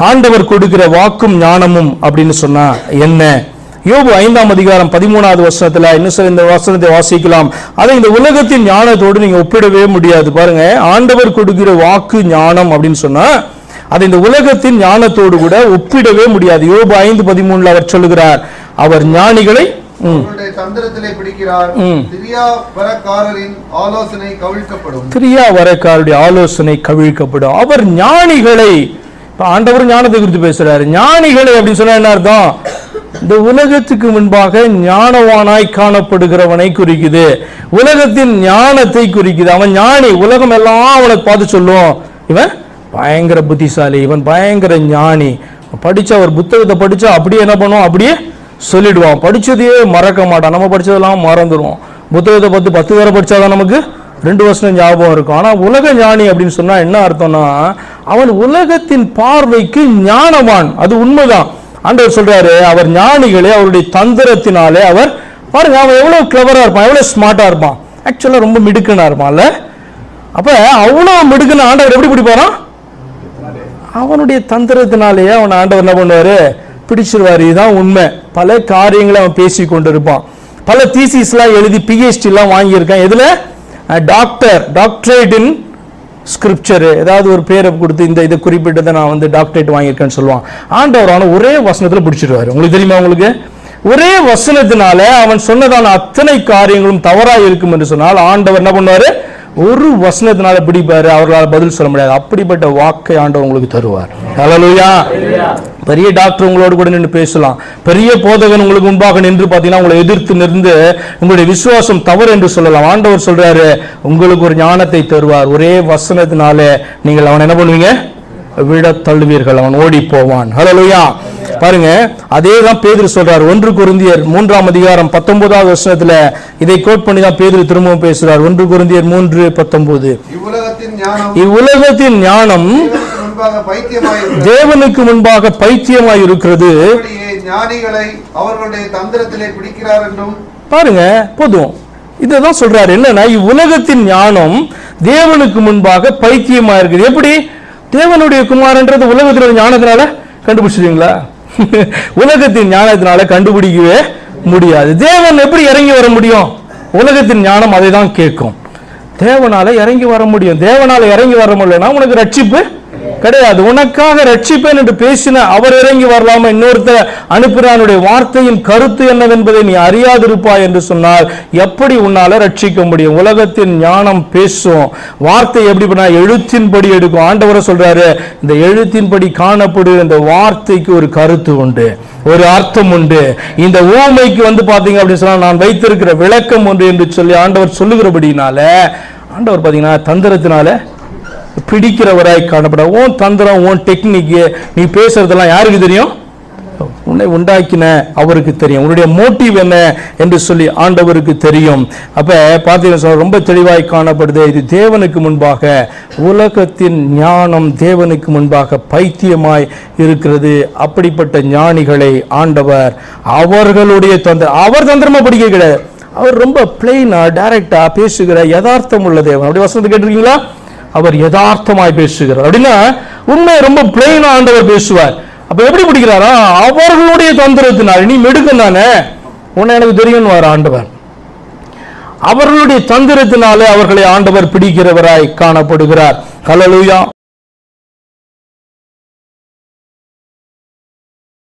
ஆண்டவர் கொடுக்கிற வாக்கும் ஞானமும் அப்படின்னு சொன்னா என்ன யோபு ஐந்தாம் அதிகாரம் பதிமூணாவது வசனத்துல இன்னும் சில இந்த வசனத்தை வாசிக்கலாம் அதை இந்த உலகத்தின் ஞானத்தோடு நீங்க ஒப்பிடவே முடியாது பாருங்க ஆண்டவர் கொடுக்கிற வாக்கு ஞானம் அப்படின்னு சொன்னா அதை இந்த உலகத்தின் ஞானத்தோடு கூட ஒப்பிடவே முடியாது யோபு ஐந்து பதிமூணுல அவர் சொல்லுகிறார் அவர் ஞானிகளை ம், அவர்களுடைய தந்திரத்திலே பிடிக்கிறார் ம். திரியாபரக்காரரின் ஆலோசனை கவிழ்க்கப்படும் கிரியா வரக்காருடைய ஆலோசனை கவிழ்க்கப்படும் அவர் ஞானிகளை இப்ப ஆண்டவர் ஞானத்தை குறித்து பேசுறாரு ஞானிகளை அப்படின்னு சொன்னா என்ன அர்த்தம் இந்த உலகத்துக்கு முன்பாக ஞானவானாய் காணப்படுகிறவனை குறிக்குது உலகத்தின் ஞானத்தை குறிக்குது அவன் ஞானி உலகம் எல்லாம் அவனை பார்த்து சொல்லும் இவன் பயங்கர புத்திசாலி இவன் பயங்கர ஞானி படிச்சா ஒரு புத்தகத்தை படிச்சா அப்படியே என்ன பண்ணுவான் அப்படியே சொல்லிடுவான் படிச்சதையே மறக்க மாட்டான் நம்ம படிச்சதெல்லாம் மறந்துடுவோம் புத்தகத்தை பத்து பத்து தடவை படிச்சாதான் நமக்கு ரெண்டு வருஷம் ஞாபகம் இருக்கும் ஆனா உலக ஞானி அப்படின்னு சொன்னா என்ன அர்த்தம்னா அவன் உலகத்தின் பார்வைக்கு ஞானவான் அது உண்மைதான் ஆண்டவர் சொல்றாரு அவர் ஞானிகளே அவருடைய தந்திரத்தினாலே அவர் பாருங்க அவன் எவ்வளவு கிளவரா இருப்பான் எவ்வளவு ஸ்மார்ட்டா இருப்பான் ஆக்சுவலா ரொம்ப மிடுக்கனா இருப்பான்ல அப்ப அவ்வளவு மிடுக்குன்னு ஆண்டவர் எப்படி பிடிப்பாராம் அவனுடைய தந்திரத்தினாலேயே அவன் ஆண்டவர் என்ன பண்ணுவாரு பிடிச்சிருவாரு இதுதான் உண்மை பல காரியங்களை அவன் பேசி கொண்டிருப்பான் பல தீசிஸ்லாம் எழுதி பிஹெச்டி எல்லாம் வாங்கியிருக்கான் எதுல டாக்டர் டாக்டரேட் இன் ஸ்கிரிப்சர் ஏதாவது ஒரு பேரை கொடுத்து இந்த இதை குறிப்பிட்டதை நான் வந்து டாக்டரேட் வாங்கியிருக்கேன்னு சொல்லுவான் ஆண்டவர் அவனை ஒரே வசனத்துல பிடிச்சிருவாரு உங்களுக்கு தெரியுமா உங்களுக்கு ஒரே வசனத்தினால அவன் சொன்னதான அத்தனை காரியங்களும் தவறா இருக்கும் என்று சொன்னால் ஆண்டவர் என்ன பண்ணுவாரு ஒரு வசனத்தினால பிடிப்பாரு அவர்களால் பதில் சொல்ல முடியாது அப்படிப்பட்ட வாக்கை ஆண்டவர் உங்களுக்கு தருவார் ஹalleluya பெரிய டாக்டர் உங்களோடு கூட நின்று பேசலாம் பெரிய போதகன் உங்களுக்கு முன்பாக நின்று பார்த்தீங்கன்னா உங்களை எதிர்த்து நின்று உங்களுடைய விசுவாசம் தவறு என்று சொல்லலாம் ஆண்டவர் சொல்றாரு உங்களுக்கு ஒரு ஞானத்தை தருவார் ஒரே வசனத்தினால நீங்கள் அவன் என்ன பண்ணுவீங்க விட தள்ளுவீர்கள் அவன் ஓடி போவான் ஹalleluya பாருங்க அதே தான் பேதுரு சொல்றார் ஒன்று குருந்தியர் மூன்றாம் அதிகாரம் பத்தொன்பதாவது வசனத்துல இதை கோட் பண்ணி தான் பேதுரு திரும்பவும் பேசுறார் ஒன்று குருந்தியர் மூன்று பத்தொன்பது இவ்வுலகத்தின் ஞானம் இவ்வுலகத்தின் ஞானம் தேவனுக்கு முன்பாக பைத்தியமாயிருக்கிறது தேவனுக்கு முன்பாக பைத்தியமாய் இருக்கிறது அப்படியே ஞானிகளை அவர்களுடைய தந்திரத்திலே பிடிக்கிறார் என்றும் பாருங்க போதும் இதுதான் சொல்றாரு என்னன்னா இவ்வுலகத்தின் ஞானம் தேவனுக்கு முன்பாக பைத்தியமா இருக்குது எப்படி தேவனுடைய குமாரன்றது உலகத்தினுடைய ஞானத்தினால கண்டுபிடிச்சிருவீங்களா உலகத்தின் ஞானத்தினால கண்டுபிடிக்கவே முடியாது தேவன் எப்படி இறங்கி வர முடியும் உலகத்தின் ஞானம் அதை தான் கேட்கும் தேவனால இறங்கி வர முடியும் தேவனால இறங்கி வர முடியலன்னா உனக்கு ரட்சிப்பு கிடையாது உனக்காக ரட்சிப்பேன் என்று பேசின அவர் இறங்கி வரலாமா இன்னொருத்தர் அனுப்புறானுடைய வார்த்தையின் கருத்து என்னவென்பதை நீ அறியாதிருப்பாய் என்று சொன்னால் எப்படி உன்னால ரட்சிக்க முடியும் உலகத்தின் ஞானம் பேசும் வார்த்தை எப்படி பண்ணா எழுத்தின்படி எடுக்கும் ஆண்டவரை சொல்றாரு இந்த எழுத்தின்படி காணப்படுகிற இந்த வார்த்தைக்கு ஒரு கருத்து உண்டு ஒரு அர்த்தம் உண்டு இந்த ஊமைக்கு வந்து பாத்தீங்க அப்படின்னு சொன்னா நான் வைத்திருக்கிற விளக்கம் ஒன்று என்று சொல்லி ஆண்டவர் சொல்லுகிறபடினால ஆண்டவர் பாத்தீங்கன்னா தந்திரத்தினால பிடிக்கிறவராய் காணப்பட உன் தந்திரம் உன் டெக்னிக்கு நீ பேசுறதெல்லாம் யாருக்கு தெரியும் உன்னை உண்டாக்கின அவருக்கு தெரியும் உன்னுடைய மோட்டிவ் என்ன என்று சொல்லி ஆண்டவருக்கு தெரியும் அப்ப பார்த்தீங்கன்னா சொல்ல ரொம்ப தெளிவாய் காணப்படுது இது தேவனுக்கு முன்பாக உலகத்தின் ஞானம் தேவனுக்கு முன்பாக பைத்தியமாய் இருக்கிறது அப்படிப்பட்ட ஞானிகளை ஆண்டவர் அவர்களுடைய தந்திரம் அவர் தந்திரமா படிக்க கிடையாது அவர் ரொம்ப பிளெயினா டைரக்டா பேசுகிற யதார்த்தம் உள்ள தேவன் அப்படி வசனத்தை கேட்டிருக்கீங்களா அவர் யதார்த்தமாய் பேசுகிறார் அப்படின்னா உண்மை ரொம்ப பிளெயினா ஆண்டவர் பேசுவார் அப்ப எப்படி பிடிக்கிறாரா அவர்களுடைய தந்திரத்தினால் நீ மெடுக்கும் தானே உன்னை எனக்கு தெரியும் ஆண்டவர் அவர்களுடைய தந்திரத்தினாலே அவர்களை ஆண்டவர் பிடிக்கிறவராய் காணப்படுகிறார் ஹalleluya